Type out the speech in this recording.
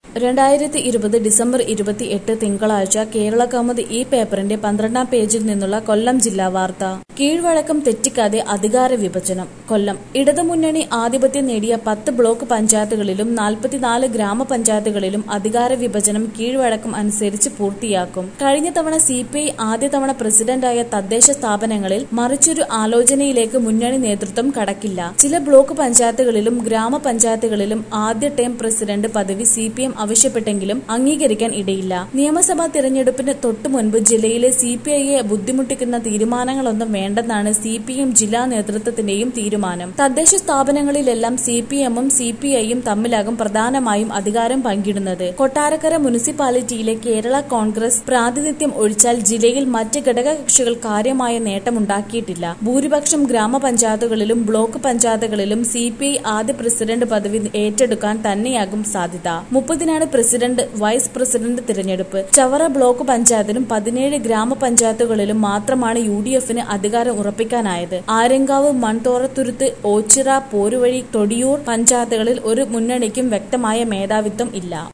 രണ്ടായിരത്തി ഇരുപത് ഡിസംബർ ഇരുപത്തി എട്ട് തിങ്കളാഴ്ച കേരള കൗമുദി ഈ പേപ്പറിന്റെ പന്ത്രണ്ടാം പേജിൽ നിന്നുള്ള കൊല്ലം ജില്ലാ വാർത്ത കീഴ്വഴക്കം തെറ്റിക്കാതെ അധികാര വിഭജനം കൊല്ലം ഇടതുമുന്നണി ആധിപത്യം നേടിയ പത്ത് ബ്ലോക്ക് പഞ്ചായത്തുകളിലും നാൽപ്പത്തിനാല് ഗ്രാമപഞ്ചായത്തുകളിലും അധികാര വിഭജനം കീഴ്വഴക്കം അനുസരിച്ച് പൂർത്തിയാക്കും കഴിഞ്ഞ തവണ സി പി ഐ ആദ്യ തവണ പ്രസിഡന്റായ തദ്ദേശ സ്ഥാപനങ്ങളിൽ മറിച്ചൊരു ആലോചനയിലേക്ക് മുന്നണി നേതൃത്വം കടക്കില്ല ചില ബ്ലോക്ക് പഞ്ചായത്തുകളിലും ഗ്രാമപഞ്ചായത്തുകളിലും ആദ്യ ടേം പ്രസിഡന്റ് പദവി സി പി എം ആവശ്യപ്പെട്ടെങ്കിലും അംഗീകരിക്കാൻ ഇടയില്ല നിയമസഭാ തിരഞ്ഞെടുപ്പിന് തൊട്ടു മുൻപ് ജില്ലയിലെ സി പി ഐയെ ബുദ്ധിമുട്ടിക്കുന്ന തീരുമാനങ്ങളൊന്നും വേണ്ടെന്നാണ് സി പി എം ജില്ലാ നേതൃത്വത്തിന്റെയും തീരുമാനം തദ്ദേശ സ്ഥാപനങ്ങളിലെല്ലാം സി പി എമ്മും സി പി ഐയും തമ്മിലാകും പ്രധാനമായും അധികാരം പങ്കിടുന്നത് കൊട്ടാരക്കര മുനിസിപ്പാലിറ്റിയിലെ കേരള കോൺഗ്രസ് പ്രാതിനിധ്യം ഒഴിച്ചാൽ ജില്ലയിൽ മറ്റ് ഘടകകക്ഷികൾ കാര്യമായ നേട്ടമുണ്ടാക്കിയിട്ടില്ല ഭൂരിപക്ഷം ഗ്രാമപഞ്ചായത്തുകളിലും ബ്ലോക്ക് പഞ്ചായത്തുകളിലും സി പി ഐ ആദ്യ പ്രസിഡന്റ് പദവി ഏറ്റെടുക്കാൻ തന്നെയാകും സാധ്യത മുപ്പതിനാണ് പ്രസിഡന്റ് വൈസ് പ്രസിഡന്റ് തിരഞ്ഞെടുപ്പ് ചവറ ബ്ലോക്ക് പഞ്ചായത്തിലും പതിനേഴ് ഗ്രാമപഞ്ചായത്തുകളിലും മാത്രമാണ് യു ഡി എഫിന് അധികാരം ഉറപ്പിക്കാനായത് ആര്യങ്കാവ് മൺതോറത്തുരുത്ത് ഓച്ചിറ പോരുവഴി തൊടിയൂർ പഞ്ചായത്തുകളിൽ ഒരു മുന്നണിക്കും വ്യക്തമായ മേധാവിത്വം ഇല്ല